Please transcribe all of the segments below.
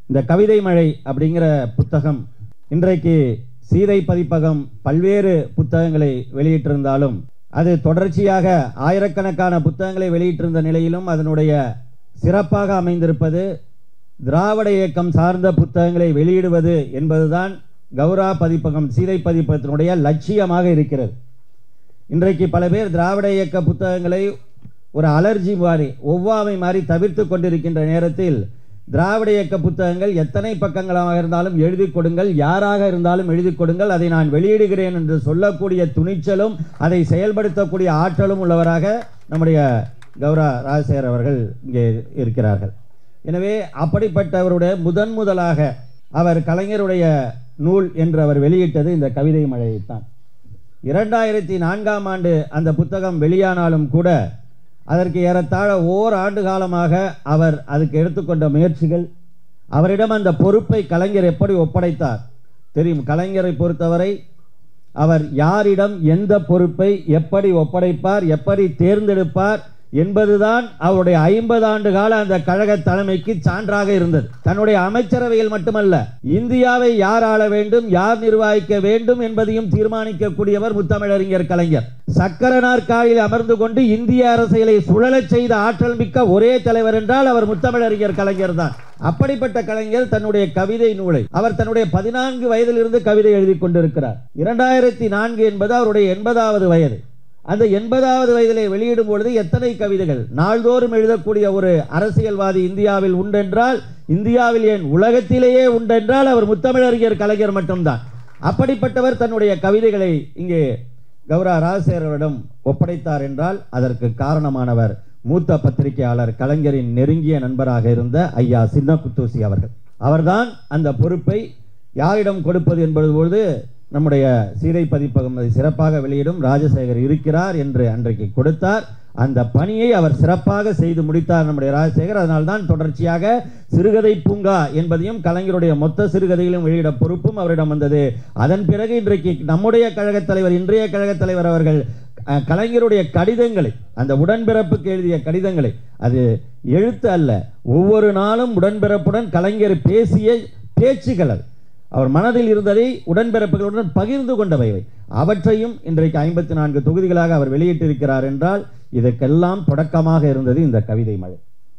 இந்த கவிதை மழை அப்படிங்கிற புத்தகம் இன்றைக்கு சீதை பதிப்பகம் பல்வேறு புத்தகங்களை வெளியிட்டிருந்தாலும் அது தொடர்ச்சியாக ஆயிரக்கணக்கான புத்தகங்களை வெளியிட்டிருந்த நிலையிலும் அதனுடைய சிறப்பாக அமைந்திருப்பது திராவிட இயக்கம் சார்ந்த புத்தகங்களை வெளியிடுவது என்பதுதான் கௌரா பதிப்பகம் சீதை பதிப்பகத்தினுடைய லட்சியமாக இருக்கிறது இன்றைக்கு பல பேர் திராவிட இயக்க புத்தகங்களை ஒரு அலர்ஜி மாதிரி ஒவ்வாமை மாதிரி தவிர்த்து கொண்டிருக்கின்ற நேரத்தில் திராவிட இயக்க புத்தகங்கள் எத்தனை பக்கங்களாக இருந்தாலும் எழுதி கொடுங்கள் யாராக இருந்தாலும் எழுதி கொடுங்கள் அதை நான் வெளியிடுகிறேன் என்று சொல்லக்கூடிய துணிச்சலும் அதை செயல்படுத்தக்கூடிய ஆற்றலும் உள்ளவராக நம்முடைய கௌரா ராஜசேகர் அவர்கள் இங்கே இருக்கிறார்கள் எனவே அப்படிப்பட்டவருடைய முதன் முதலாக அவர் கலைஞருடைய நூல் என்று அவர் வெளியிட்டது இந்த கவிதை மழையைத்தான் இரண்டாயிரத்தி நான்காம் ஆண்டு அந்த புத்தகம் வெளியானாலும் கூட அதற்கு ஏறத்தாழ ஓர் ஆண்டு காலமாக அவர் அதுக்கு எடுத்துக்கொண்ட முயற்சிகள் அவரிடம் அந்த பொறுப்பை கலைஞர் எப்படி ஒப்படைத்தார் தெரியும் கலைஞரை பொறுத்தவரை அவர் யாரிடம் எந்த பொறுப்பை எப்படி ஒப்படைப்பார் எப்படி தேர்ந்தெடுப்பார் என்பதுதான் அவருடைய ஐம்பது ஆண்டு கால அந்த கழக தலைமைக்கு சான்றாக இருந்தது தன்னுடைய அமைச்சரவையில் மட்டுமல்ல இந்தியாவை யார் ஆள வேண்டும் யார் நிர்வகிக்க வேண்டும் என்பதையும் தீர்மானிக்கக்கூடியவர் முத்தமிழறிஞர் கலைஞர் சக்கர நாற்காலியில் அமர்ந்து கொண்டு இந்திய அரசியலை சுழலச் செய்த ஆற்றல் மிக்க ஒரே தலைவர் என்றால் அவர் முத்தமிழறிஞர் கலைஞர் தான் அப்படிப்பட்ட கலைஞர் தன்னுடைய கவிதை நூலை அவர் தன்னுடைய பதினான்கு வயதிலிருந்து கவிதை எழுதி கொண்டிருக்கிறார் இரண்டாயிரத்தி நான்கு என்பது அவருடைய எண்பதாவது வயது அந்த எண்பதாவது வயதிலே வெளியிடும் பொழுது எத்தனை கவிதைகள் நாள்தோறும் எழுதக்கூடிய ஒரு அரசியல்வாதி இந்தியாவில் உண்டென்றால் இந்தியாவில் ஏன் உலகத்திலேயே உண்டென்றால் அவர் முத்தமிழறிஞர் கலைஞர் மட்டும்தான் அப்படிப்பட்டவர் தன்னுடைய கவிதைகளை இங்கே கௌரா ராஜசேகரிடம் ஒப்படைத்தார் என்றால் அதற்கு காரணமானவர் மூத்த பத்திரிகையாளர் கலைஞரின் நெருங்கிய நண்பராக இருந்த ஐயா சின்ன குத்தூசி அவர்கள் அவர்தான் அந்த பொறுப்பை யாரிடம் கொடுப்பது என்பது பொழுது நம்முடைய சீதை பதிப்பகம் அதை சிறப்பாக வெளியிடும் ராஜசேகர் இருக்கிறார் என்று அன்றைக்கு கொடுத்தார் அந்த பணியை அவர் சிறப்பாக செய்து முடித்தார் நம்முடைய ராஜசேகர் அதனால்தான் தொடர்ச்சியாக சிறுகதை பூங்கா என்பதையும் கலைஞருடைய மொத்த சிறுகதைகளையும் வெளியிட பொறுப்பும் அவரிடம் வந்தது அதன் பிறகு இன்றைக்கு நம்முடைய கழகத் தலைவர் இன்றைய கழகத் தலைவர் அவர்கள் அஹ், கலைஞருடைய கடிதங்களை அந்த உடன்பிறப்புக்கு எழுதிய கடிதங்களை அது எழுத்து அல்ல ஒவ்வொரு நாளும் உடன்பிறப்புடன் கலைஞர் பேசிய பேச்சுகள் அது அவர் மனதில் இருந்ததை உடன்பிறப்புகளுடன் பகிர்ந்து கொண்டவை அவற்றையும் இன்றைக்கு ஐம்பத்தி நான்கு தொகுதிகளாக அவர் வெளியிட்டிருக்கிறார் என்றால் இதற்கெல்லாம் தொடக்கமாக இருந்தது இந்த கவிதை மழை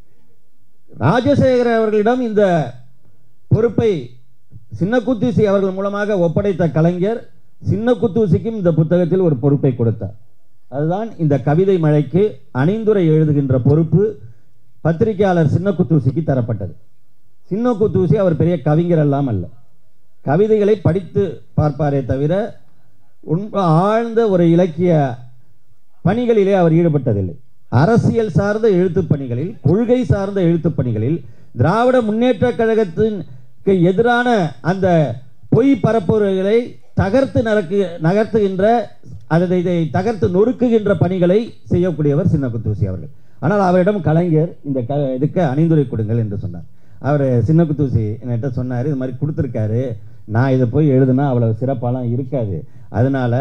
ராஜசேகர அவர்களிடம் இந்த பொறுப்பை சின்ன குத்தூசி அவர்கள் மூலமாக ஒப்படைத்த கலைஞர் சின்ன குத்தூசிக்கும் இந்த புத்தகத்தில் ஒரு பொறுப்பை கொடுத்தார் அதுதான் இந்த கவிதை மழைக்கு அணிந்துரை எழுதுகின்ற பொறுப்பு பத்திரிகையாளர் சின்ன குத்தூசிக்கு தரப்பட்டது சின்ன குத்தூசி அவர் பெரிய கவிஞர் எல்லாம் அல்ல கவிதைகளை படித்து பார்ப்பாரே தவிர உண்மை ஆழ்ந்த ஒரு இலக்கிய பணிகளிலே அவர் ஈடுபட்டதில்லை அரசியல் சார்ந்த எழுத்துப் பணிகளில் கொள்கை சார்ந்த எழுத்துப் பணிகளில் திராவிட முன்னேற்ற கழகத்திற்கு எதிரான அந்த பொய் பரப்புரைகளை தகர்த்து நடக்கு நகர்த்துகின்ற அதை இதை தகர்த்து நொறுக்குகின்ற பணிகளை செய்யக்கூடியவர் சின்ன குத்தூசி அவர்கள் ஆனால் அவரிடம் கலைஞர் இந்த க இதுக்கு அணிந்துரை கொடுங்கள் என்று சொன்னார் அவர் சின்ன குத்தூசி என்கிட்ட சொன்னார் இது மாதிரி கொடுத்துருக்காரு நான் இதை போய் எழுதுனா அவ்வளவு சிறப்பாலாம் இருக்காது அதனால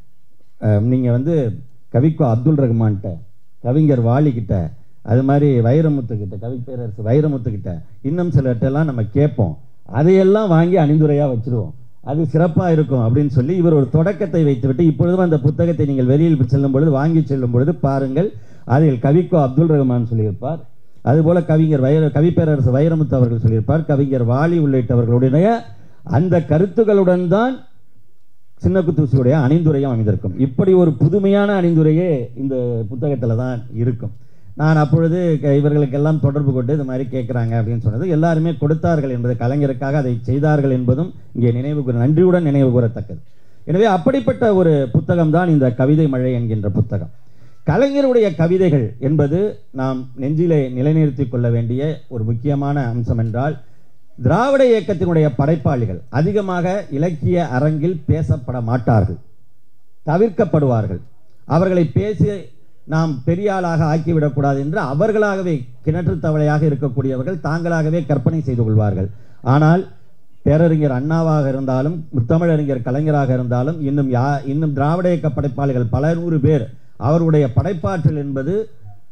நீங்கள் வந்து கவிக்கோ அப்துல் ரஹ்மான்கிட்ட கவிஞர் வாலிக்கிட்ட அது மாதிரி வைரமுத்துக்கிட்ட கவி பேரரசு வைரமுத்துக்கிட்ட இன்னும் சிலர்கிட்டலாம் நம்ம கேட்போம் அதையெல்லாம் வாங்கி அணிந்துரையாக வச்சிருவோம் அது சிறப்பாக இருக்கும் அப்படின்னு சொல்லி இவர் ஒரு தொடக்கத்தை வைத்துவிட்டு இப்பொழுதும் அந்த புத்தகத்தை நீங்கள் வெளியில் செல்லும் பொழுது வாங்கி செல்லும் பொழுது பாருங்கள் அதில் கவிக்கோ அப்துல் ரஹ்மான் சொல்லியிருப்பார் அதுபோல கவிஞர் வைர கவிப்பேரரசு வைரமுத்து அவர்கள் சொல்லியிருப்பார் கவிஞர் வாலி உள்ளிட்டவர்களுடைய அந்த கருத்துக்களுடன் தான் சின்ன குத்தூசியுடைய அணிந்துரையும் அமைந்திருக்கும் இப்படி ஒரு புதுமையான அணிந்துரையே இந்த புத்தகத்தில் தான் இருக்கும் நான் அப்பொழுது க- இவர்களுக்கெல்லாம் தொடர்பு கொண்டு இது மாதிரி கேட்குறாங்க அப்படின்னு சொன்னது எல்லாருமே கொடுத்தார்கள் என்பது கலைஞருக்காக அதை செய்தார்கள் என்பதும் இங்கே நினைவு கூற நன்றியுடன் நினைவு கூறத்தக்கது எனவே அப்படிப்பட்ட ஒரு புத்தகம் தான் இந்த கவிதை மழை என்கின்ற புத்தகம் கலைஞருடைய கவிதைகள் என்பது நாம் நெஞ்சிலே நிலைநிறுத்திக் கொள்ள வேண்டிய ஒரு முக்கியமான அம்சம் என்றால் திராவிட இயக்கத்தினுடைய படைப்பாளிகள் அதிகமாக இலக்கிய அரங்கில் பேசப்பட மாட்டார்கள் தவிர்க்கப்படுவார்கள் அவர்களை பேசி நாம் பெரிய ஆளாக ஆக்கிவிடக்கூடாது என்று அவர்களாகவே கிணற்று தவளையாக இருக்கக்கூடியவர்கள் தாங்களாகவே கற்பனை செய்து கொள்வார்கள் ஆனால் பேரறிஞர் அண்ணாவாக இருந்தாலும் முத்தமிழறிஞர் கலைஞராக இருந்தாலும் இன்னும் யா இன்னும் திராவிட இயக்க படைப்பாளிகள் பல நூறு பேர் அவருடைய படைப்பாற்றல் என்பது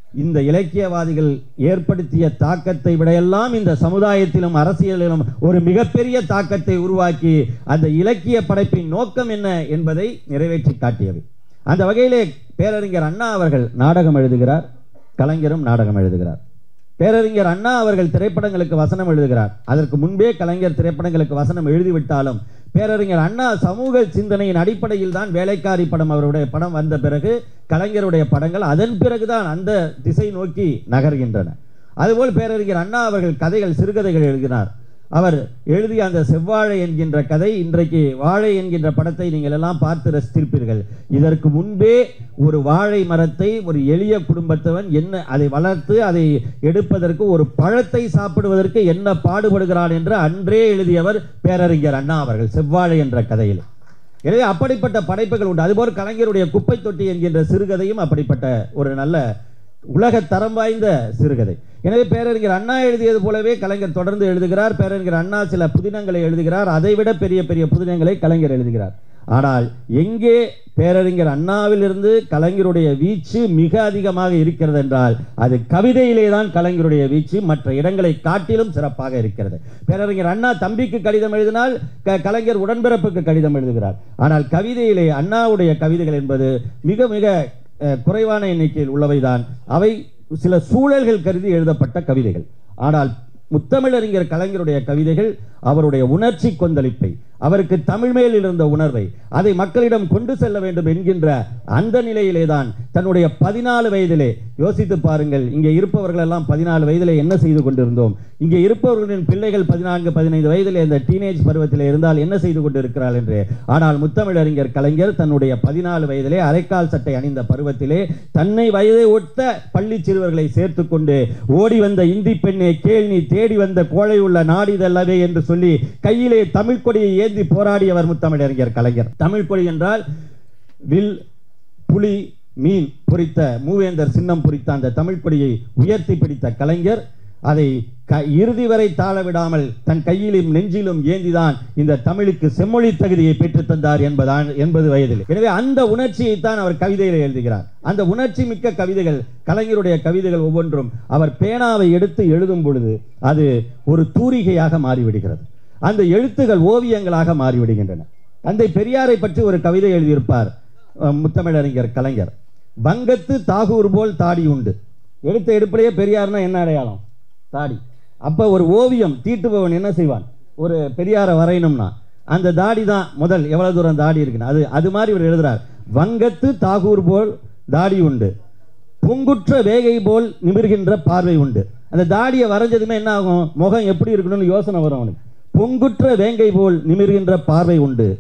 இந்த இலக்கியவாதிகள் ஏற்படுத்திய தாக்கத்தை விடையெல்லாம் இந்த சமுதாயத்திலும் அரசியலிலும் ஒரு மிகப்பெரிய தாக்கத்தை உருவாக்கி அந்த இலக்கிய படைப்பின் நோக்கம் என்ன என்பதை நிறைவேற்றி காட்டியவை அந்த வகையிலே பேரறிஞர் அண்ணா அவர்கள் நாடகம் எழுதுகிறார் கலைஞரும் நாடகம் எழுதுகிறார் பேரறிஞர் அண்ணா அவர்கள் திரைப்படங்களுக்கு வசனம் எழுதுகிறார் அதற்கு முன்பே கலைஞர் திரைப்படங்களுக்கு வசனம் எழுதிவிட்டாலும் பேரறிஞர் அண்ணா சமூக சிந்தனையின் அடிப்படையில் தான் வேலைக்காரி படம் அவருடைய படம் வந்த பிறகு கலைஞருடைய படங்கள் அதன் பிறகுதான் அந்த திசை நோக்கி நகர்கின்றன அதுபோல் பேரறிஞர் அண்ணா அவர்கள் கதைகள் சிறுகதைகள் எழுதினார் அவர் எழுதிய அந்த செவ்வாழை என்கின்ற கதை இன்றைக்கு வாழை என்கின்ற படத்தை நீங்கள் எல்லாம் பார்த்து ரசித்திருப்பீர்கள் இதற்கு முன்பே ஒரு வாழை மரத்தை ஒரு எளிய குடும்பத்தவன் என்ன அதை வளர்த்து அதை எடுப்பதற்கு ஒரு பழத்தை சாப்பிடுவதற்கு என்ன பாடுபடுகிறான் என்று அன்றே எழுதியவர் பேரறிஞர் அண்ணா அவர்கள் செவ்வாழை என்ற கதையில் எனவே அப்படிப்பட்ட படைப்புகள் உண்டு அதுபோல் கலைஞருடைய குப்பை தொட்டி என்கின்ற சிறுகதையும் அப்படிப்பட்ட ஒரு நல்ல உலக தரம் வாய்ந்த சிறுகதை எனவே பேரறிஞர் அண்ணா எழுதியது போலவே கலைஞர் தொடர்ந்து எழுதுகிறார் பேரறிஞர் அண்ணா சில புதினங்களை எழுதுகிறார் அதைவிட பெரிய பெரிய புதினங்களை கலைஞர் எழுதுகிறார் ஆனால் எங்கே பேரறிஞர் அண்ணாவிலிருந்து கலைஞருடைய வீச்சு மிக அதிகமாக இருக்கிறது என்றால் அது கவிதையிலே தான் கலைஞருடைய வீச்சு மற்ற இடங்களை காட்டிலும் சிறப்பாக இருக்கிறது பேரறிஞர் அண்ணா தம்பிக்கு கடிதம் எழுதினால் க- கலைஞர் உடன்பிறப்புக்கு கடிதம் எழுதுகிறார் ஆனால் கவிதையிலே அண்ணாவுடைய கவிதைகள் என்பது மிக மிக அஹ், குறைவான எண்ணிக்கையில் உள்ளவைதான் அவை சில சூழல்கள் கருதி எழுதப்பட்ட கவிதைகள் ஆனால் முத்தமிழறிஞர் கலைஞருடைய கவிதைகள் அவருடைய உணர்ச்சி கொந்தளிப்பை அவருக்கு தமிழ் மேல் இருந்த உணர்வை அதை மக்களிடம் கொண்டு செல்ல வேண்டும் என்கின்ற அந்த நிலையிலே தான் தன்னுடைய பதினாலு வயதிலே யோசித்து பாருங்கள் இங்கே இருப்பவர்கள் எல்லாம் பதினாலு வயதிலே என்ன செய்து கொண்டிருந்தோம் இங்கே இருப்பவர்களின் பிள்ளைகள் பதினான்கு பதினைந்து வயதிலே இந்த டீனேஜ் பருவத்திலே இருந்தால் என்ன செய்து கொண்டிருக்கிறாள் என்று ஆனால் முத்தமிழறிஞர் கலைஞர் தன்னுடைய பதினாலு வயதிலே அரைக்கால் சட்டை அணிந்த பருவத்திலே தன்னை வயதை ஒத்த பள்ளி சிறுவர்களை சேர்த்து கொண்டு ஓடி வந்த இந்தி பெண்ணே கேள் நீ தேடி வந்த கோழை உள்ள நாடிதல்லவே என்று சொல்லி கையிலே தமிழ் கொடியை ஏந்தி போராடியவர் முத்தமிழறிஞர் கலைஞர் தமிழ் கொடி என்றால் வில் புலி மீன் பொறித்த மூவேந்தர் சின்னம் பொறித்த அந்த தமிழ் கொடியை உயர்த்தி பிடித்த கலைஞர் அதை க இறுதி வரை தாழ விடாமல் தன் கையிலும் நெஞ்சிலும் ஏந்திதான் இந்த தமிழுக்கு செம்மொழி தகுதியை பெற்றுத் தந்தார் என்பதான் எண்பது வயதில் எனவே அந்த உணர்ச்சியை தான் அவர் கவிதையில் எழுதுகிறார் அந்த உணர்ச்சி மிக்க கவிதைகள் கலைஞருடைய கவிதைகள் ஒவ்வொன்றும் அவர் பேனாவை எடுத்து எழுதும் பொழுது அது ஒரு தூரிகையாக மாறிவிடுகிறது அந்த எழுத்துகள் ஓவியங்களாக மாறிவிடுகின்றன தந்தை பெரியாரை பற்றி ஒரு கவிதை எழுதியிருப்பார் அஹ், முத்தமிழறிஞர் கலைஞர் வங்கத்து தாகூர் போல் தாடி உண்டு எடுத்த எடுப்பிலேயே பெரியார்னா என்ன அடையாளம் தாடி அப்ப ஒரு ஓவியம் தீட்டுபவன் என்ன செய்வான் ஒரு பெரியாரை வரையணும்னா அந்த தாடி தான் முதல் எவ்வளவு தூரம் தாடி இருக்குன்னு அது அது மாதிரி இவர் எழுதுறார் வங்கத்து தாகூர் போல் தாடி உண்டு பொங்குற்ற வேகை போல் நிமிர்கின்ற பார்வை உண்டு அந்த தாடியை வரைஞ்சதுமே என்ன ஆகும் முகம் எப்படி இருக்கணும்னு யோசனை வரும் அவனுக்கு பொங்குற்ற வேங்கை போல் நிமிர்கின்ற பார்வை உண்டு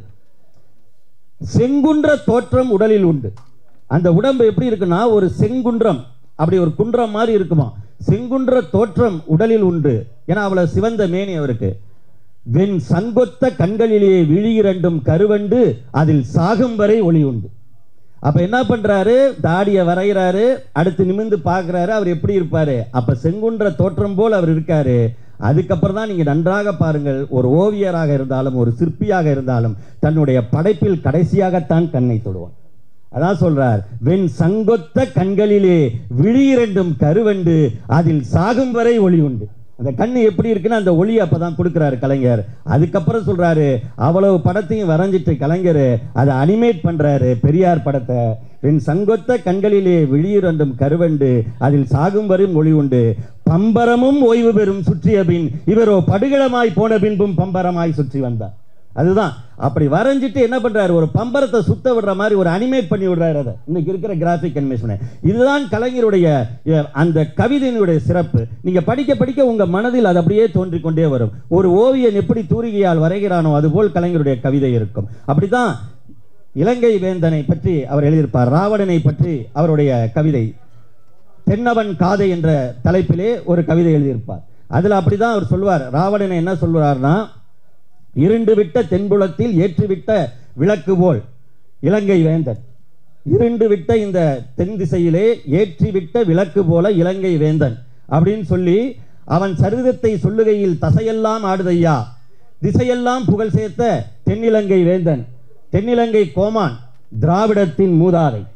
செங்குன்ற தோற்றம் உடலில் உண்டு அந்த உடம்பு எப்படி இருக்குன்னா ஒரு செங்குன்றம் அப்படி ஒரு குன்றம் மாதிரி இருக்குமா செங்குன்ற தோற்றம் உடலில் உண்டு ஏன்னா அவ்வளவு சிவந்த மேனி அவருக்கு வெண் சங்கொத்த கண்களிலே விழி இரண்டும் கருவண்டு அதில் சாகும் வரை ஒளி உண்டு அப்ப என்ன பண்றாரு தாடியை வரைகிறாரு அடுத்து நிமிர்ந்து பார்க்கறாரு அவர் எப்படி இருப்பாரு அப்ப செங்குன்ற தோற்றம் போல் அவர் இருக்காரு அதுக்கப்புறம் தான் நீங்க நன்றாக பாருங்கள் ஒரு ஓவியராக இருந்தாலும் ஒரு சிற்பியாக இருந்தாலும் தன்னுடைய படைப்பில் கடைசியாகத்தான் கண்ணை தொடுவான் அதான் சொல்றார் வெண் சங்கொத்த கண்களிலே விழி இரண்டும் கருவண்டு அதில் சாகும் வரை ஒளி உண்டு அந்த கண்ணு எப்படி இருக்குன்னு அந்த ஒளி அப்பதான் கொடுக்கிறாரு கலைஞர் அதுக்கப்புறம் சொல்றாரு அவ்வளவு படத்தையும் வரைஞ்சிட்டு கலைஞர் அதை அனிமேட் பண்றாரு பெரியார் படத்தை வெண் சங்கொத்த கண்களிலே விழியிரண்டும் கருவண்டு அதில் சாகும் வரும் ஒளி உண்டு பம்பரமும் ஓய்வு பெறும் சுற்றிய பின் இவரோ படுகளமாய் போன பின்பும் பம்பரமாய் சுற்றி வந்தார் அதுதான் அப்படி வரைஞ்சிட்டு என்ன பண்றாரு ஒரு பம்பரத்தை சுத்த விடுற மாதிரி ஒரு அனிமேட் பண்ணி விடுறாரு அதை இன்னைக்கு இருக்கிற கிராஃபிக் அனிமேஷன் இதுதான் கலைஞருடைய அஹ், அந்த கவிதையினுடைய சிறப்பு நீங்க படிக்க படிக்க உங்க மனதில் அது அப்படியே தோன்றிக் கொண்டே வரும் ஒரு ஓவியன் எப்படி தூரிகையால் வரைகிறானோ அதுபோல் கலைஞருடைய கவிதை இருக்கும் அப்படிதான் இலங்கை வேந்தனை பற்றி அவர் எழுதியிருப்பார் ராவணனை பற்றி அவருடைய கவிதை தென்னவன் காதை என்ற தலைப்பிலே ஒரு கவிதை எழுதியிருப்பார் அதுல அப்படிதான் அவர் சொல்வார் ராவணனை என்ன சொல்வார்னா இருண்டு விட்ட தென்புலத்தில் ஏற்றிவிட்ட விளக்கு போல் இலங்கை வேந்தன் இருண்டு விட்ட இந்த தென் திசையிலே ஏற்றிவிட்ட விளக்கு போல இலங்கை வேந்தன் அப்படின்னு சொல்லி அவன் சரிதத்தை சொல்லுகையில் தசையெல்லாம் ஆடுதையா திசையெல்லாம் புகழ் சேர்த்த தென்னிலங்கை வேந்தன் தென்னிலங்கை கோமான் திராவிடத்தின் மூதாதை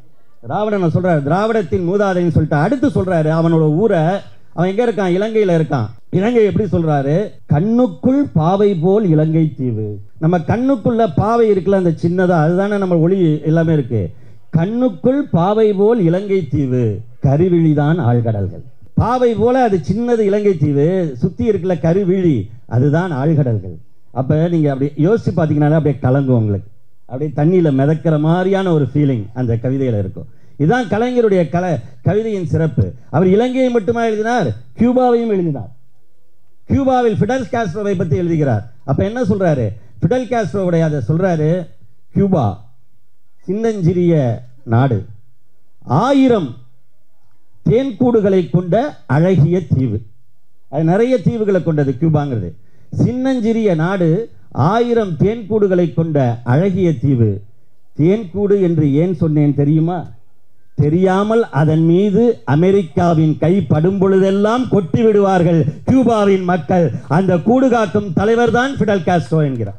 ராவணனை சொல்றாரு திராவிடத்தின் மூதாதைன்னு சொல்லிட்டு அடுத்து சொல்றாரு அவனோட ஊரை அவன் எங்க இருக்கான் இலங்கையில இருக்கான் இலங்கை எப்படி சொல்றாரு கண்ணுக்குள் பாவை போல் இலங்கை தீவு நம்ம கண்ணுக்குள்ள பாவை இருக்குல்ல அந்த சின்னதா அதுதானே நம்ம ஒளி எல்லாமே இருக்கு கண்ணுக்குள் பாவை போல் இலங்கை தீவு கருவிழிதான் ஆழ்கடல்கள் பாவை போல அது சின்னது இலங்கை தீவு சுத்தி இருக்குல்ல கருவிழி அதுதான் ஆழ்கடல்கள் அப்ப நீங்க அப்படி யோசிச்சு பார்த்தீங்கன்னாலே அப்படியே கலங்கும் உங்களுக்கு அப்படியே தண்ணியில மிதக்கிற மாதிரியான ஒரு ஃபீலிங் அந்த கவிதையில இருக்கும் இதுதான் கலைஞருடைய கல கவிதையின் சிறப்பு அவர் இலங்கையை மட்டுமா எழுதினார் கியூபாவையும் எழுதினார் கியூபாவில் ஃபிடல் காஸ்ட்ரோவை பற்றி எழுதுகிறார் அப்ப என்ன சொல்றாரு ஃபிடல் காஸ்ட்ரோவுடைய அதை சொல்றாரு கியூபா சின்னஞ்சிறிய நாடு ஆயிரம் தேன்கூடுகளை கொண்ட அழகிய தீவு அது நிறைய தீவுகளை கொண்டது கியூபாங்கிறது சின்னஞ்சிறிய நாடு ஆயிரம் தேன்கூடுகளை கொண்ட அழகிய தீவு தேன்கூடு என்று ஏன் சொன்னேன் தெரியுமா தெரியாமல் அதன் மீது அமெரிக்காவின் கை படும் பொழுதெல்லாம் கொட்டி விடுவார்கள் கியூபாவின் மக்கள் அந்த கூடு காக்கும் தலைவர் தான் ஃபிடல் காஸ்ட்ரோ என்கிறார்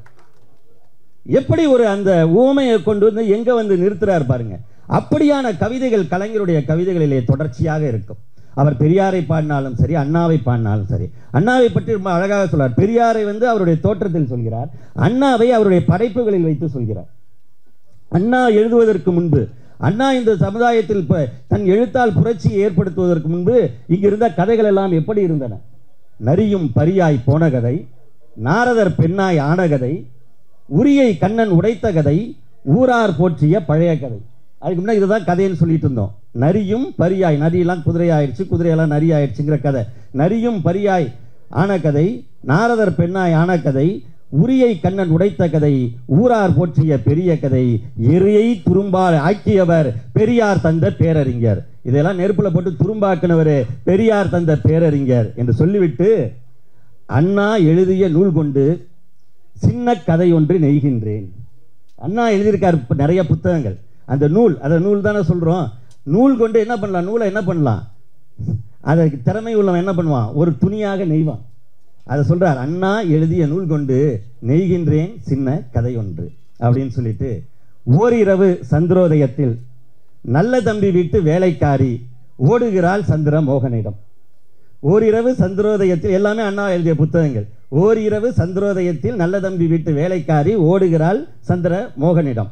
எப்படி ஒரு அந்த ஊமையை கொண்டு வந்து எங்க வந்து நிறுத்துறார் பாருங்க அப்படியான கவிதைகள் கலைஞருடைய கவிதைகளிலே தொடர்ச்சியாக இருக்கும் அவர் பெரியாரை பாடினாலும் சரி அண்ணாவை பாடினாலும் சரி அண்ணாவை பற்றி ரொம்ப அழகாக சொல்றார் பெரியாரை வந்து அவருடைய தோற்றத்தில் சொல்கிறார் அண்ணாவை அவருடைய படைப்புகளில் வைத்து சொல்கிறார் அண்ணா எழுதுவதற்கு முன்பு அண்ணா இந்த சமுதாயத்தில் ப- தன் எழுத்தால் புரட்சியை ஏற்படுத்துவதற்கு முன்பு இங்கு இருந்த கதைகள் எல்லாம் எப்படி இருந்தன நரியும் பரியாய் போன கதை நாரதர் பெண்ணாய் ஆன கதை உரியை கண்ணன் உடைத்த கதை ஊரார் போற்றிய பழைய கதை அதுக்கு முன்னாடி இதுதான் கதைன்னு சொல்லிட்டு இருந்தோம் நரியும் பரியாய் நரியெல்லாம் குதிரை ஆயிடுச்சு குதிரையெல்லாம் நரி ஆயிடுச்சுங்கிற கதை நரியும் பரியாய் ஆன கதை நாரதர் பெண்ணாய் ஆன கதை உரியை கண்ணன் உடைத்த கதை ஊரார் போற்றிய பெரிய கதை எரியை துரும்பால் ஆக்கியவர் பெரியார் தந்த பேரறிஞர் இதெல்லாம் நெருப்புல போட்டு துரும்பாக்குனவர் பெரியார் தந்த பேரறிஞர் என்று சொல்லிவிட்டு அண்ணா எழுதிய நூல் கொண்டு சின்ன கதை ஒன்று நெய்கின்றேன் அண்ணா எழுதியிருக்கார் இப்ப நிறைய புத்தகங்கள் அந்த நூல் அந்த நூல் தானே சொல்றோம் நூல் கொண்டு என்ன பண்ணலாம் நூலை என்ன பண்ணலாம் அதற்கு திறமை உள்ளவன் என்ன பண்ணுவான் ஒரு துணியாக நெய்வான் அதை சொல்றார் அண்ணா எழுதிய நூல் கொண்டு நெய்கின்றேன் சின்ன கதை ஒன்று அப்படின்னு சொல்லிட்டு ஓரிரவு சந்திரோதயத்தில் நல்ல தம்பி வீட்டு வேலைக்காரி ஓடுகிறாள் சந்திர மோகனிடம் ஓரிரவு சந்திரோதயத்தில் எல்லாமே அண்ணா எழுதிய புத்தகங்கள் ஓரிரவு சந்திரோதயத்தில் நல்ல தம்பி வீட்டு வேலைக்காரி ஓடுகிறாள் சந்திர மோகனிடம்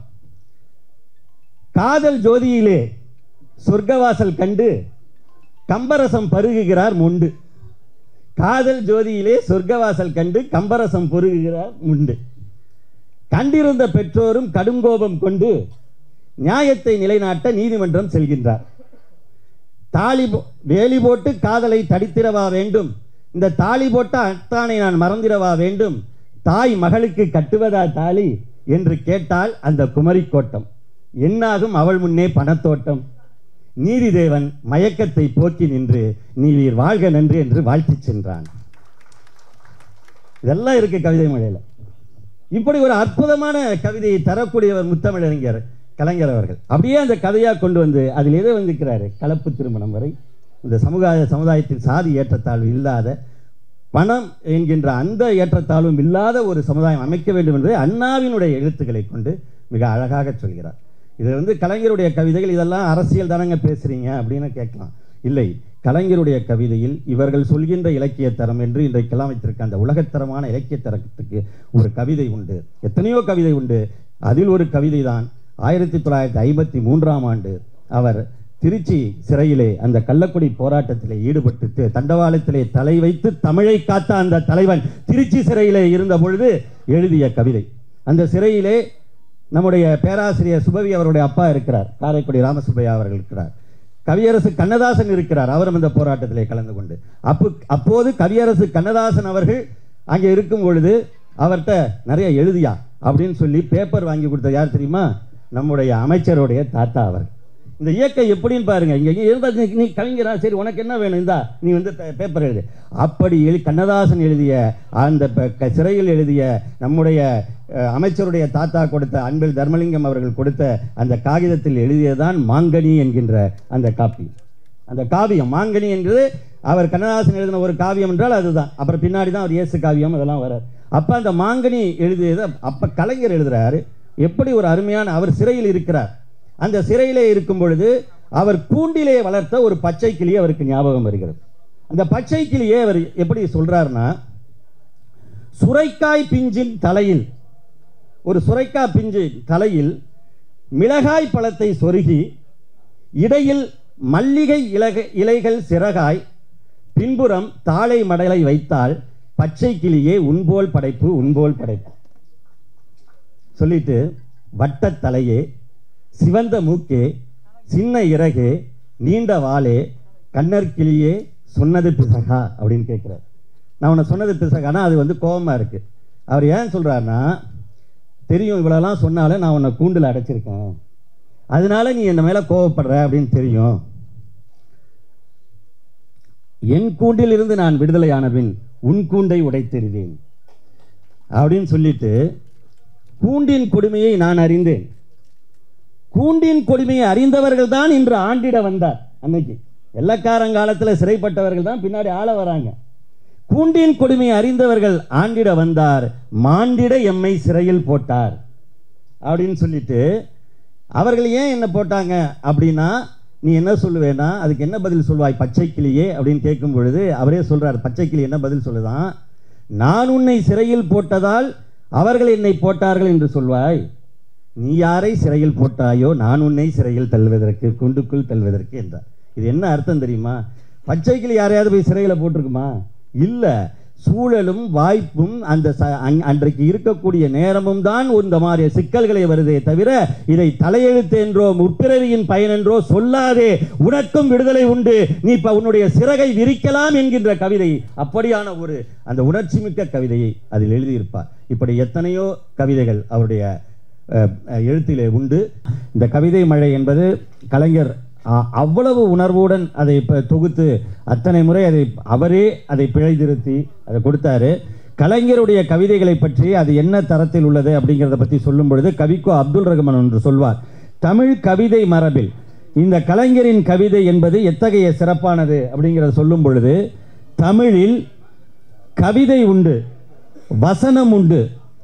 காதல் ஜோதியிலே சொர்க்கவாசல் கண்டு கம்பரசம் பருகுகிறார் முண்டு காதல் ஜோதியிலே சொர்க்கவாசல் கண்டு கம்பரசம் பொருகுகிறார் முண்டு கண்டிருந்த பெற்றோரும் கடுங்கோபம் கொண்டு நியாயத்தை நிலைநாட்ட நீதிமன்றம் செல்கின்றார் தாலி போ- வேலி போட்டு காதலை தடித்திடவா வேண்டும் இந்த தாலி போட்ட அத்தானை நான் மறந்திடவா வேண்டும் தாய் மகளுக்கு கட்டுவதா தாலி என்று கேட்டால் அந்த குமரி கோட்டம் என்னாகும் அவள் முன்னே பணத்தோட்டம் நீதிதேவன் மயக்கத்தை போக்கி நின்று நீவீர் வாழ்க நன்று என்று வாழ்த்திச் சென்றான் இதெல்லாம் இருக்கு கவிதை மழையில இப்படி ஒரு அற்புதமான கவிதையை தரக்கூடியவர் முத்தமிழறிஞர் கலைஞர் அவர்கள் அப்படியே அந்த கதையாக கொண்டு வந்து அதில் எதை வந்திருக்கிறாரு கலப்பு திருமணம் வரை இந்த சமுதாய சமுதாயத்தில் சாதி ஏற்றத்தாழ்வு இல்லாத பணம் என்கின்ற அந்த ஏற்றத்தாழ்வும் இல்லாத ஒரு சமுதாயம் அமைக்க வேண்டும் என்பதை அண்ணாவினுடைய எழுத்துக்களை கொண்டு மிக அழகாக சொல்கிறார் இது வந்து கலைஞருடைய கவிதைகள் இதெல்லாம் அரசியல் தானங்க பேசுறீங்க அப்படின்னு கேட்கலாம் இல்லை கலைஞருடைய கவிதையில் இவர்கள் சொல்கின்ற இலக்கிய தரம் என்று இன்றைக்கெல்லாம் வைத்திருக்க அந்த உலகத்தரமான இலக்கிய தரத்துக்கு ஒரு கவிதை உண்டு எத்தனையோ கவிதை உண்டு அதில் ஒரு கவிதை தான் ஆயிரத்தி தொள்ளாயிரத்தி ஐம்பத்தி மூன்றாம் ஆண்டு அவர் திருச்சி சிறையிலே அந்த கள்ளக்குடி போராட்டத்திலே ஈடுபட்டு தி- தண்டவாளத்திலே தலை வைத்து தமிழை காத்த அந்த தலைவன் திருச்சி சிறையிலே இருந்த பொழுது எழுதிய கவிதை அந்த சிறையிலே நம்முடைய பேராசிரியர் சுபவி அவருடைய அப்பா இருக்கிறார் காரைக்குடி ராமசுப்பையா அவர்கள் இருக்கிறார் கவியரசு கண்ணதாசன் இருக்கிறார் அவரும் இந்த போராட்டத்திலே கலந்து கொண்டு அப்பு அப்போது கவியரசு கண்ணதாசன் அவர்கள் அங்கே இருக்கும் பொழுது அவர்கிட்ட நிறைய எழுதியா அப்படின்னு சொல்லி பேப்பர் வாங்கி கொடுத்தது யார் தெரியுமா நம்முடைய அமைச்சருடைய தாத்தா அவர் இந்த இயக்கம் எப்படின்னு பாருங்க இங்க இங்க இருந்தா நீ- நீ கவிஞரா சரி உனக்கு என்ன வேணும் இந்தா நீ வந்து பே- பேப்பர் எழுது அப்படி எழு கண்ணதாசன் எழுதிய அந்த ப- க- சிறையில் எழுதிய நம்முடைய அஹ், அமைச்சருடைய தாத்தா கொடுத்த அன்பில் தர்மலிங்கம் அவர்கள் கொடுத்த அந்த காகிதத்தில் எழுதியதுதான் மாங்கனி என்கின்ற அந்த காப்பி அந்த காவியம் மாங்கனி என்பது அவர் கண்ணதாசன் எழுதின ஒரு காவியம் என்றால் அதுதான் அப்புறம் பின்னாடி தான் அவர் இயேசு காவியம் அதெல்லாம் வரார் அப்ப அந்த மாங்கனி எழுதியது அப்ப கலைஞர் எழுதுறாரு எப்படி ஒரு அருமையான அவர் சிறையில் இருக்கிறார் அந்த சிறையிலே இருக்கும் பொழுது அவர் கூண்டிலே வளர்த்த ஒரு பச்சை கிளி அவருக்கு ஞாபகம் வருகிறது அந்த பச்சை கிளியை அவர் எப்படி சொல்றாருன்னா சுரைக்காய் பிஞ்சின் தலையில் ஒரு சுரைக்காய் பிஞ்சு தலையில் மிளகாய் பழத்தை சொருகி இடையில் மல்லிகை இலக இலைகள் சிறகாய் பின்புறம் தாழை மடலை வைத்தால் பச்சை கிளியே உன்போல் படைப்பு உன்போல் படைப்பு சொல்லிட்டு வட்டத் தலையே சிவந்த மூக்கே சின்ன இறகே நீண்ட வாளே கண்ணர் கிளியே சொன்னது பிசகா அப்படின்னு கேட்குறாரு நான் உன்னை சொன்னது பிசகானா அது வந்து கோபமாக இருக்கு அவர் ஏன் சொல்றாருன்னா தெரியும் இவ்வளோலாம் சொன்னாலும் நான் உன்னை கூண்டில் அடைச்சிருக்கேன் அதனால நீ என்ன மேலே கோவப்படுற அப்படின்னு தெரியும் என் கூண்டில் இருந்து நான் விடுதலையான பின் உன் கூண்டை உடைத்தெறிவேன் அப்படின்னு சொல்லிட்டு கூண்டின் கொடுமையை நான் அறிந்தேன் கூண்டின் கொடுமையை அறிந்தவர்கள் தான் இன்று ஆண்டிட வந்தார் அன்னைக்கு வெள்ளக்காரங்காலத்தில் சிறைப்பட்டவர்கள் தான் பின்னாடி ஆள வராங்க கூண்டின் கொடுமையை அறிந்தவர்கள் ஆண்டிட வந்தார் மாண்டிட எம்மை சிறையில் போட்டார் அப்படின்னு சொல்லிட்டு அவர்கள் ஏன் என்ன போட்டாங்க அப்படின்னா நீ என்ன சொல்லுவேன்னா அதுக்கு என்ன பதில் சொல்வாய் பச்சை கிளியே அப்படின்னு கேட்கும் பொழுது அவரே சொல்றார் பச்சை கிளி என்ன பதில் சொல்லுதான் நான் உன்னை சிறையில் போட்டதால் அவர்கள் என்னை போட்டார்கள் என்று சொல்வாய் நீ யாரை சிறையில் போட்டாயோ நான் உன்னை சிறையில் தள்ளுவதற்கு குண்டுக்குள் தள்ளுவதற்கு என்றார் இது என்ன அர்த்தம் தெரியுமா பச்சை கிளி யாரையாவது போய் சிறையில் போட்டிருக்குமா இல்லை சூழலும் வாய்ப்பும் அந்த ச- அங்- அன்றைக்கு இருக்கக்கூடிய நேரமும் தான் இந்த மாதிரி சிக்கல்களை வருதே தவிர இதை தலையெழுத்து என்றோ முற்பிறவியின் பயன் என்றோ சொல்லாதே உனக்கும் விடுதலை உண்டு நீ இப்ப உன்னுடைய சிறகை விரிக்கலாம் என்கின்ற கவிதை அப்படியான ஒரு அந்த உணர்ச்சி மிக்க கவிதையை அதில் எழுதியிருப்பார் இப்படி எத்தனையோ கவிதைகள் அவருடைய அஹ், அஹ், எழுத்திலே உண்டு இந்த கவிதை மழை என்பது கலைஞர் அ- அவ்வளவு உணர்வுடன் அதை இப்போ தொகுத்து அத்தனை முறை அதை அவரே அதை பிழை திருத்தி அதை கொடுத்தாரு கலைஞருடைய கவிதைகளை பற்றி அது என்ன தரத்தில் உள்ளது அப்படிங்கிறத பற்றி சொல்லும் பொழுது கவிக்கோ அப்துல் ரஹ்மான் ஒன்று சொல்வார் தமிழ் கவிதை மரபில் இந்த கலைஞரின் கவிதை என்பது எத்தகைய சிறப்பானது அப்படிங்கிறத சொல்லும் பொழுது தமிழில் கவிதை உண்டு வசனம் உண்டு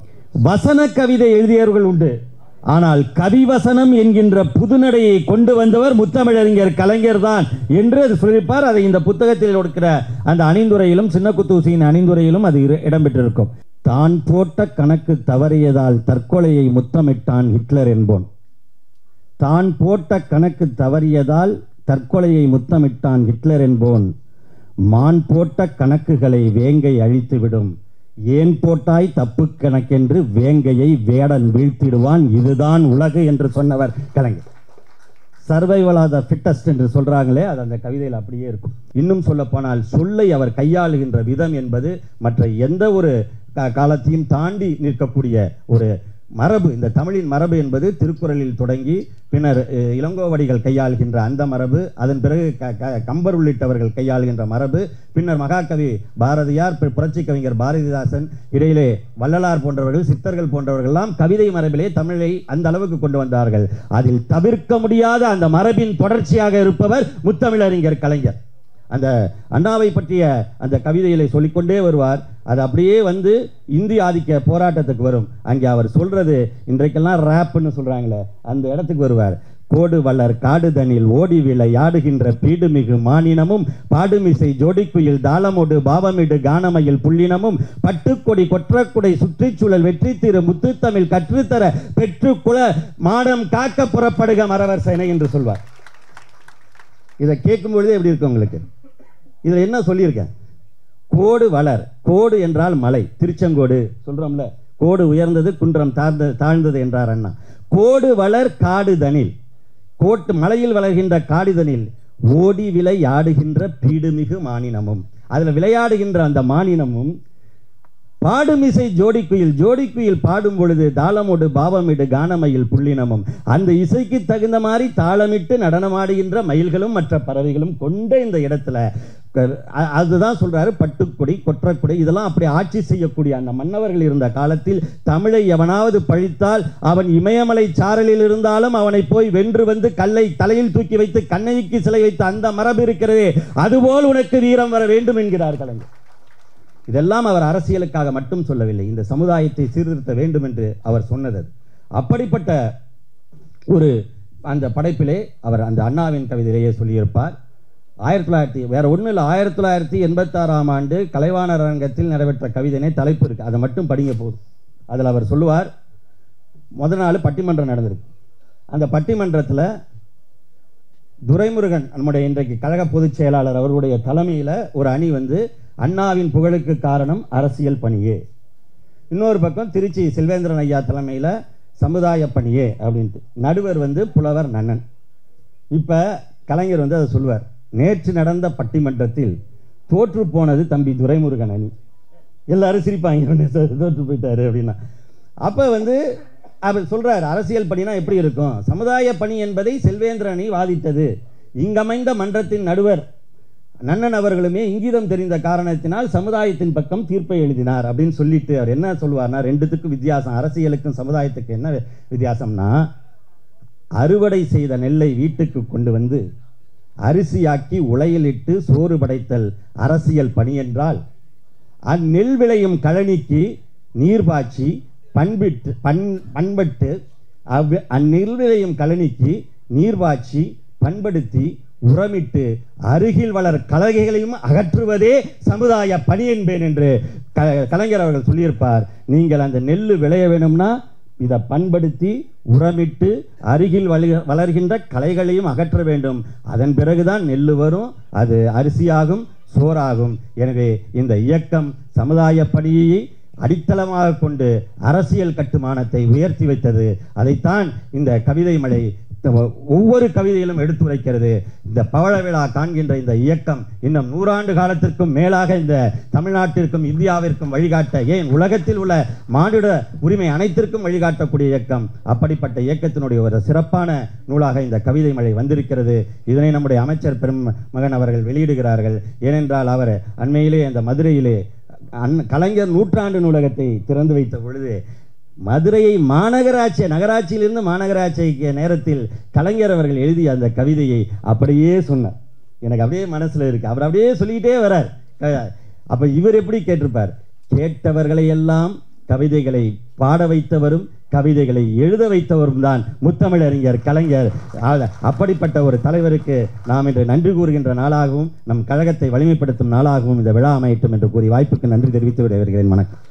வசன கவிதை எழுதியவர்கள் உண்டு ஆனால் கவிவசனம் என்கின்ற புதுநடையை கொண்டு வந்தவர் முத்தமிழறிஞர் கலைஞர் தான் என்று அது சொல்லியிருப்பார் அதை இந்த புத்தகத்தில் கொடுக்கிற அந்த அணிந்துரையிலும் சின்ன குத்தூசியின் அணிந்துரையிலும் அது இரு- இடம்பெற்றிருக்கும் தான் போட்ட கணக்கு தவறியதால் தற்கொலையை முத்தமிட்டான் ஹிட்லர் என்போன் தான் போட்ட கணக்கு தவறியதால் தற்கொலையை முத்தமிட்டான் ஹிட்லர் என்போன் மான் போட்ட கணக்குகளை வேங்கை அழித்துவிடும் ஏன் போட்டாய் தப்பு கணக்கென்று வேங்கையை வேடன் வீழ்த்திடுவான் இதுதான் உலகு என்று சொன்னவர் Kalaignar survival of the fittest என்று சொல்றாங்களே அது அந்த கவிதையில் அப்படியே இருக்கும் இன்னும் சொல்ல போனால் சொல்லை அவர் கையாளுகின்ற விதம் என்பது மற்ற எந்த ஒரு கா- காலத்தையும் தாண்டி நிற்கக்கூடிய ஒரு மரபு இந்த தமிழின் மரபு என்பது திருக்குறளில் தொடங்கி பின்னர் அஹ், இளங்கோவடிகள் கையாளுகின்ற அந்த மரபு அதன் பிறகு க- க- கம்பர் உள்ளிட்டவர்கள் கையாளுகின்ற மரபு பின்னர் மகாகவி பாரதியார் பி- புரட்சி கவிஞர் பாரதிதாசன் இடையிலே வள்ளலார் போன்றவர்கள் சித்தர்கள் போன்றவர்கள்லாம் கவிதை மரபிலே தமிழை அந்த அளவுக்கு கொண்டு வந்தார்கள் அதில் தவிர்க்க முடியாத அந்த மரபின் தொடர்ச்சியாக இருப்பவர் முத்தமிழறிஞர் கலைஞர் அந்த அண்ணாவை பற்றிய அந்த கவிதைகளை சொல்லிக்கொண்டே வருவார் அது அப்படியே வந்து இந்தி ஆதிக்க போராட்டத்துக்கு வரும் அங்கே அவர் சொல்றது இன்றைக்கெல்லாம் ரேப்னு சொல்றாங்களே அந்த இடத்துக்கு வருவார் கோடு வளர் காடுதனில் ஓடி விளையாடுகின்ற பீடுமிகு மானினமும் பாடுமிசை ஜோடிக்குயில் தாளமோடு பாவமிடு கானமையில் புள்ளினமும் பட்டுக்கொடி கொற்றக்குடை சுற்றிச்சூழல் வெற்றி திரு முத்துத்தமிழ் கற்றுத்தர பெற்று குல மாடம் காக்க புறப்படுக மறவர் சேனை என்று சொல்வார் இதை கேட்கும் பொழுதே எப்படி இருக்கு உங்களுக்கு இதில் என்ன சொல்லியிருக்கேன் கோடு வளர் கோடு என்றால் மலை திருச்செங்கோடு சொல்றோம்ல கோடு உயர்ந்தது குன்றம் தாழ்ந்த தாழ்ந்தது என்றார் அண்ணா கோடு வளர் காடு தனில் கோட்டு மலையில் வளர்கின்ற காடிதனில் ஓடி விளையாடுகின்ற பீடுமிகு மானினமும் அதில் விளையாடுகின்ற அந்த மானினமும் பாடுமிசை ஜோடிக்குயில் ஜோடிக்குயில் பாடும் பொழுது தாளமோடு பாவமிடு கானமயில் புள்ளினமும் அந்த இசைக்கு தகுந்த மாதிரி தாளமிட்டு நடனமாடுகின்ற மயில்களும் மற்ற பறவைகளும் கொண்ட இந்த இடத்துல க- அ- அதுதான் சொல்றாரு பட்டுக்குடி கொற்றக்குடி இதெல்லாம் அப்படி ஆட்சி செய்யக்கூடிய அந்த மன்னவர்கள் இருந்த காலத்தில் தமிழை எவனாவது பழித்தால் அவன் இமயமலை சாரலில் இருந்தாலும் அவனை போய் வென்று வந்து கல்லை தலையில் தூக்கி வைத்து கண்ணைக்கு சிலை வைத்த அந்த மரபு இருக்கிறதே அதுபோல் உனக்கு வீரம் வர வேண்டும் என்கிறார் கலைஞர் இதெல்லாம் அவர் அரசியலுக்காக மட்டும் சொல்லவில்லை இந்த சமுதாயத்தை சீர்திருத்த வேண்டும் என்று அவர் சொன்னது அது. அப்படிப்பட்ட ஒரு அந்த படைப்பிலே அவர் அந்த அண்ணாவின் கவிதையிலேயே சொல்லியிருப்பார் ஆயிரத்தி தொள்ளாயிரத்தி வேற ஒன்றும் இல்லை ஆயிரத்தி தொள்ளாயிரத்தி எண்பத்தாறாம் ஆண்டு கலைவாணர் அரங்கத்தில் நிறைவேற்ற கவிதைனே தலைப்பு இருக்கு அதை மட்டும் படிங்க போதும் அதில் அவர் சொல்லுவார் முத நாள் பட்டிமன்றம் நடந்திருக்கு அந்த பட்டிமன்றத்தில் துரைமுருகன் நம்முடைய இன்றைக்கு கழக பொதுச் செயலாளர் அவர்களுடைய தலைமையில் ஒரு அணி வந்து அண்ணாவின் புகழுக்கு காரணம் அரசியல் பணியே இன்னொரு பக்கம் திருச்சி செல்வேந்திரன் ஐயா தலைமையில் சமுதாய பணியே அப்படின்ட்டு நடுவர் வந்து புலவர் நன்னன் இப்போ கலைஞர் வந்து அதை சொல்வார் நேற்று நடந்த பட்டிமன்றத்தில் தோற்று போனது தம்பி துரைமுருகன் அணி எல்லாரும் சிரிப்பாங்க இவனே தோ- தோற்று போயிட்டாரு அப்படின்னா அப்போ வந்து அவர் சொல்றார் அரசியல் பணினா எப்படி இருக்கும் சமுதாய பணி என்பதை செல்வேந்திர அணி வாதிட்டது இங்கமைந்த மன்றத்தின் நடுவர் நன்னன் அவர்களுமே இங்கிதம் தெரிந்த காரணத்தினால் சமுதாயத்தின் பக்கம் தீர்ப்பை எழுதினார் அப்படின்னு சொல்லிட்டு அவர் என்ன சொல்வார்னா ரெண்டுத்துக்கும் வித்தியாசம் அரசியலுக்கும் சமுதாயத்துக்கும் என்ன வித்தியாசம்னா அறுவடை செய்த நெல்லை வீட்டுக்கு கொண்டு வந்து அரிசியாக்கி உலையிலிட்டு சோறு படைத்தல் அரசியல் பணி என்றால் அந்நெல் விளையும் கழனிக்கு நீர் பாய்ச்சி பண்பிட்டு பண் பண்பட்டு அவ் அந்நெல் விளையும் கழனிக்கு நீர் பாய்ச்சி பண்படுத்தி உரமிட்டு அருகில் வளர் கலகைகளையும் அகற்றுவதே சமுதாய பணி என்பேன் என்று க கலைஞர் அவர்கள் சொல்லியிருப்பார் நீங்கள் அந்த நெல் விளைய வேணும்னா இதை பண்படுத்தி உரமிட்டு அருகில் வளி- வளர்கின்ற களைகளையும் அகற்ற வேண்டும் அதன் பிறகுதான் நெல் வரும் அது அரிசியாகும் சோறாகும் எனவே இந்த இயக்கம் சமுதாய பணியை அடித்தளமாக கொண்டு அரசியல் கட்டுமானத்தை உயர்த்தி வைத்தது அதைத்தான் இந்த கவிதை மழை த- ஒவ்வொரு கவிதையிலும் எடுத்துரைக்கிறது இந்த பவள விழா காண்கின்ற இந்த இயக்கம் இன்னும் நூறாண்டு காலத்திற்கும் மேலாக இந்த தமிழ்நாட்டிற்கும் இந்தியாவிற்கும் வழிகாட்ட ஏன் உலகத்தில் உள்ள மானுட உரிமை அனைத்திற்கும் வழிகாட்டக்கூடிய இயக்கம் அப்படிப்பட்ட இயக்கத்தினுடைய ஒரு சிறப்பான நூலாக இந்த கவிதை மழை வந்திருக்கிறது இதனை நம்முடைய அமைச்சர் பெரும் மகன் அவர்கள் வெளியிடுகிறார்கள் ஏனென்றால் அவர் அண்மையிலே அந்த மதுரையிலே அன் கலைஞர் நூற்றாண்டு நூலகத்தை திறந்து வைத்த பொழுது மதுரையை மாநகராட்சி நகராட்சியிலிருந்து மாநகராட்சிக்கு நேரத்தில் கலைஞர் அவர்கள் எழுதிய அந்த கவிதையை அப்படியே சொன்னார் எனக்கு அப்படியே மனசுல இருக்கு அவர் அப்படியே சொல்லிக்கிட்டே வரார் க- அப்ப இவர் எப்படி கேட்டிருப்பார் கேட்டவர்களை எல்லாம் கவிதைகளை பாட வைத்தவரும் கவிதைகளை எழுத வைத்தவரும் தான் முத்தமிழறிஞர் கலைஞர் ஆ- அப்படிப்பட்ட ஒரு தலைவருக்கு நாம் இன்று நன்றி கூறுகின்ற நாளாகவும் நம் கழகத்தை வலிமைப்படுத்தும் நாளாகவும் இந்த விழா அமையட்டும் என்று கூறி வாய்ப்புக்கு நன்றி தெரிவித்து விடைபெறுகிறேன் வணக்கம்